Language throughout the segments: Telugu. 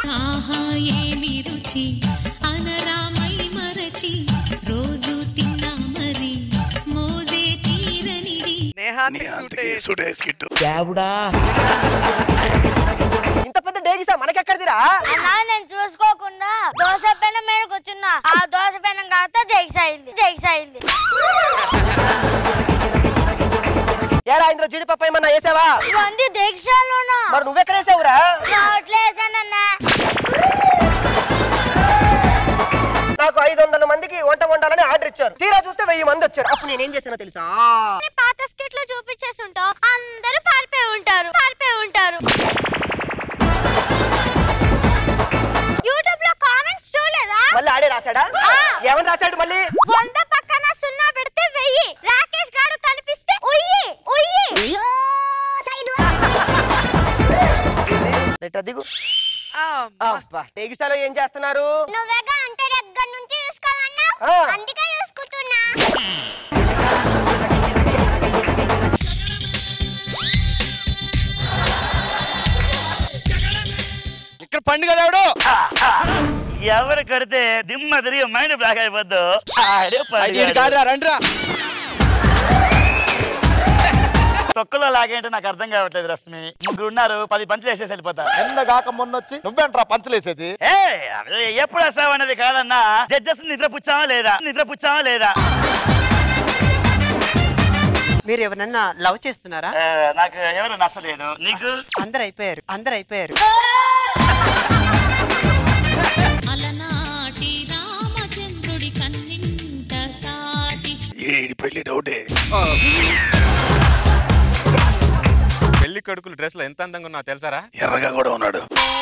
ఆహా ఏమి రుచి అనరామై మరచి రోజు తిన్నా మరి మోజే తీరనిది నేహాంతికి సూట్ అయ్యేది. సుడే స్కిట్ ఇంత పెద్ద డేగిసా మనకెక్కడిదిరా అన్నా నేను చూసుకోకుండా దోశ పెనం మీద కూర్చున్నా ఆ దోశ పెనం కాస్త జైక్స్ అయింది జైక్స్ అయింది ఏరా ఇందులో జీడిపప్పు ఏమన్నా వేసావా ఇవన్నీ దీక్షలోనా మరి నువ్వెక్కడ వేసావురా నోట్లో వేసానన్నా నాకు ఐదు వందల మందికి వంట వండాలని ఆర్డర్ ఇచ్చారు తీరా చూస్తే వెయ్యి మంది వచ్చారు అప్పుడు నేనేం చేశానో తెలుసా పాత స్కిట్ లో చూపించేస్తుంటావు అందరూ పారిపోయి ఉంటారు పారిపోయి ఉంటారు యూట్యూబ్ లో కామెంట్స్ చూడలేదా మళ్ళీ ఆడే రాశాడా ఆ. ఏమని రాశాడు మళ్ళీ వంద పక్కన సున్నా పెడితే వెయ్యి రాకేష్ గారు కనిపిస్తే ఉయ్యి ఉయ్యి ఎట్లా దిగు అమ్మా. అబ్బా డేగిసాలో ఏం చేస్తున్నారు నువ్వేగా అంటే దగ్గర నుంచి చూసుకోవాలన్నా ఆ. అందుకే చూసుకుంటున్నా ఇక్కడ పండుగ ఎవడు ఎవరు కడితే దిమ్మ తిరిగి మైండ్ బ్లాక్ అయిపోద్దు ఆడే పడిగాడు. కాదురా రండిరా తొక్కలో లాగేంటో నాకు అర్థం కావట్లేదు రశ్మి ముగ్గురు ఉన్నారు పది పంచులు వేసేసి వెళ్ళిపోతా ఎండగాక మొన్న వచ్చి నువ్వేంట్రా పంచలేసేది ఏ అదే ఎప్పుడు వస్తావు అనేది కాదన్నా జడ్జెస్ నిద్ర పుచ్చావా లేదా నిద్ర పుచ్చావా లేదా మీరు ఎవరన్నా లవ్ చేస్తున్నారా ఏ, నాకు ఎవరు నచ్చలేదు నీకు అందరు అయిపోయారు అందరు అయిపోయారు అలనాటి రామచంద్రుడి కన్నింట సాటి ఏడి పెళ్లి డౌటే పెళ్లి కొడుకులు డ్రెస్ లో ఎంత అందంగా ఉన్నావు తెలుసారా ఎర్రగా కూడా ఉన్నాడు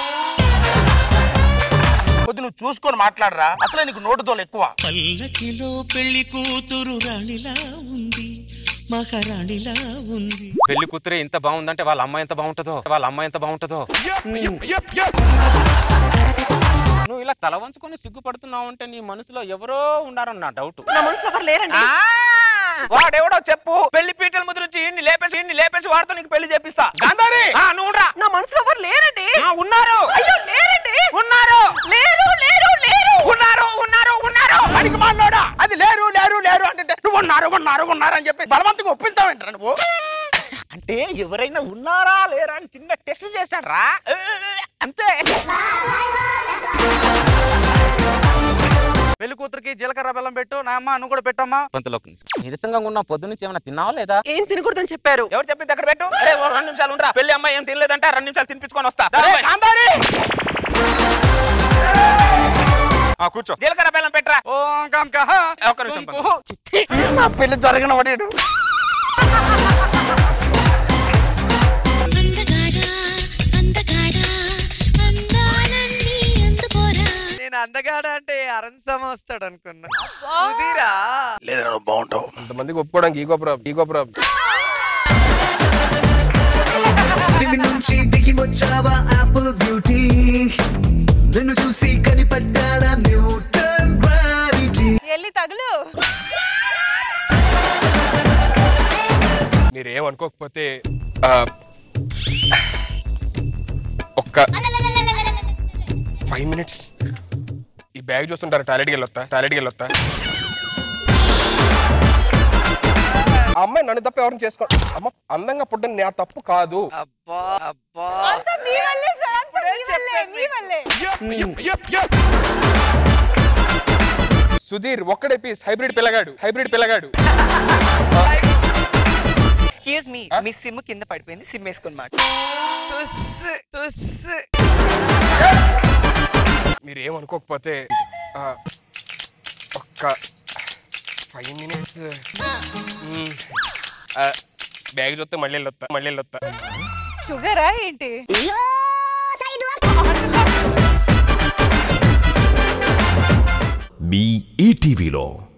కొద్ది నువ్వు చూసుకొని మాట్లాడరా అసలే నీకు నోటు తోలు ఎక్కువ పల్లకిలో పెళ్లి కూతురు రాణిలా ఉంది మహారాణిలా ఉంది పెళ్లి కూతురే ఇంత బాగుందంటే వాళ్ళ అమ్మాయి ఎంత బాగుంటుందో వాళ్ళ అమ్మాయి ఎంత బాగుంటుందో నువ్వు ఇలా తల వంచుకొని సిగ్గుపడుతున్నావు అంటే నీ మనసులో ఎవరో ఉన్నారని నా డౌట్ నా మనసులో ఎవరు లేరండి వాడెవడో చెప్పు పెళ్లి పీటల ముద్ర నుంచి ఇన్ని లేపేసి ఇన్ని లేపేసి వాడితో నీకు పెళ్లి చేపిస్తా గాంధారి ఆ, నువ్వు రా. నా మనసులో ఎవరు లేరండి ఆ, ఉన్నారు అయ్యో లేరండి ఉన్నారు లేరు లేరు లేరు ఉన్నారు ఉన్నారు ఉన్నారు పనికి మాలోడా అది లేరు లేరు లేరు అంటే నువ్వు ఉన్నారు ఉన్నారు ఉన్నారు అని చెప్పి బలవంతంగా ఒప్పించావేంట్రా నువ్వు అంటే ఎవరైనా ఉన్నారా లేరా అని చిన్న టెస్ట్ చేశాడు రా అంతే పెళ్లి కూతురికి జీలకర్ర బెల్లం పెట్టు నా అమ్మ నువ్వు కూడా పెట్టమ్మా కొంతలోకి నీరసంగా ఉన్న పొద్దు నుంచి ఏమైనా తిన్నావా లేదా ఏం తినకూడదని చెప్పారు ఎవరు చెప్పింది అక్కడ పెట్టు అరే ఓ రెండు నిమిషాలు ఉండరా పెళ్లి అమ్మాయి ఏం తినలేదంటే రెండు నిమిషాలు తినిపించుకొని వస్తా దా, అరే పోయ్. గాంధారి ఆ, కూర్చో జీలకర్ర బెల్లం పెట్టరా ఓం కం కహ ఒక్క నిమిషం పండు. చిచ్చి, నా పెళ్లి జరగన వాడు అందగాడా అందగాడా అందాలన్నీ అందుకోరా నేను అందగాడ అంటే అరంసం వస్తాడు అనుకున్నా సుధీరా లేదా నువ్వు బాగుంటావు కొంతమందికి ఒప్పుకోవడానికి ఈగో ప్రాబ్ ఈగో ప్రాబ్ దివి నుంచి దిగి వచ్చావా ఆపిల్ బ్యూటీ నిన్ను చూసి కనిపడ్డాడా న్యూటన్ గ్రావిటీ వెళ్ళి తగులు మీరు ఏమనుకోకపోతే ఆ, ఒక్క ఫైవ్ మినిట్స్ ఈ బ్యాగ్ చూస్తుంటారు టాయిలెట్కి వెళ్ళొస్తా టాయిలెట్కి వెళ్ళొస్తా ఆ అమ్మాయి నన్ను తప్ప ఎవరిని చేసుకో అమ్మ అందంగా పుట్టడం నా తప్పు కాదు అబ్బా అబ్బా మీ వల్లే సార్ ఇప్పుడే మీ వల్లే చెప్పాను. మీ వల్లే సుధీర్ ఒక్కడే పీస్ హైబ్రిడ్ పిల్లగాడు హైబ్రిడ్ పిల్లగాడు ఎక్స్క్యూజ్ మీ మీ సిమ్ కింద పడిపోయింది సిమ్ వేసుకుని మాట తుస్సు తుస్సు మీరు ఏమనుకోకపోతే ఆ, ఒక్క ఫైవ్ మినిట్స్ బ్యాగ్ చూస్తే మళ్ళీ వెళ్ళొస్తా మళ్ళీ వెళ్ళొస్తా షుగరా ఏంటి మీ ఈటీవీలో